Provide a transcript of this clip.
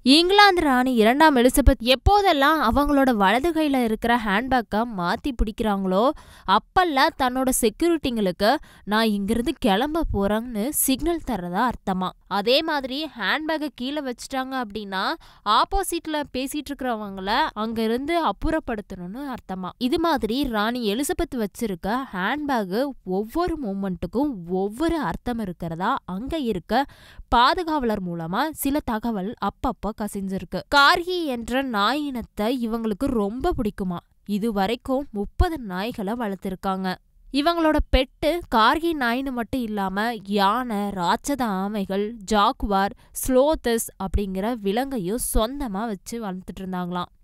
இங்கிலாந்து ராணி இரண்டாம் எலிசபெத் எப்போதெல்லாம் அவங்களோட வலது கையில இருக்கிற ஹேண்ட்பேக்கை மாத்தி பிடிக்கிறாங்களோ அப்பெல்லாம் தன்னோட செக்யூரிட்டிங்களுக்கு நான் இங்கிருந்து கிளம்ப போறேன்னு சிக்னல் தரதா அர்த்தமா அதே மாதிரி ஹேண்ட்பேக்கை கீழே வச்சுட்டாங்க அப்படின்னா ஆப்போசிட்ல பேசிட்டு இருக்கிறவங்கள அங்க இருந்து அப்புறப்படுத்தணும்னு அர்த்தமா இது மாதிரி ராணி எலிசபெத் வச்சிருக்க ஹேண்ட்பேக் ஒவ்வொரு மூமெண்ட்டுக்கும் ஒவ்வொரு அர்த்தம் இருக்கிறதா அங்க இருக்க பாதுகாவலர் மூலமா சில தகவல் அப்பப்ப கசிஞ்சிருக்கு கார்கி என்ற நாய் இனத்தை இவங்களுக்கு ரொம்ப பிடிக்குமா இது வரைக்கும் முப்பது நாய்களை வளர்த்திருக்காங்க இவங்களோட பெட்டு கார்கி நாயின்னு மட்டும் இல்லாம யானை ராட்சத ஆமைகள் ஜாக்குவார் ஸ்லோத்தஸ் அப்படிங்கிற விலங்கையும் சொந்தமா வச்சு வளர்த்துட்டு இருந்தாங்களாம்